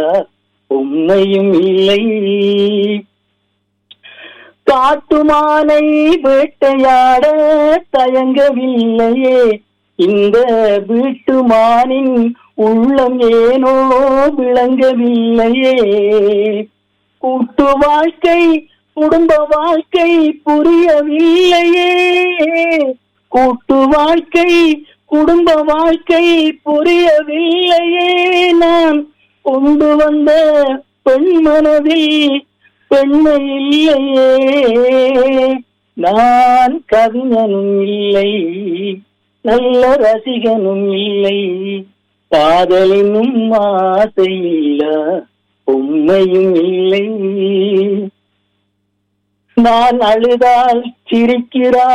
உண்மையும் இல்லை காட்டுமானை வேட்டையாட தயங்கவில்லையே இந்த வீட்டுமானின் உள்ளம் ஏனோ விளங்கவில்லையே கூட்டு வாழ்க்கை குடும்ப வாழ்க்கை புரியவில்லையே கூட்டு வாழ்க்கை குடும்ப வாழ்க்கை புரியவில்லையே நான் கொண்டு வந்த பெண் மனதில் பெண்மை இல்லையே நான் கவிஞனும் இல்லை நல்ல ரசிகனும் இல்லை காதலினும் ஆசை இல்ல உண்மையும் இல்லை நான் அழுதால் சிரிக்கிறார்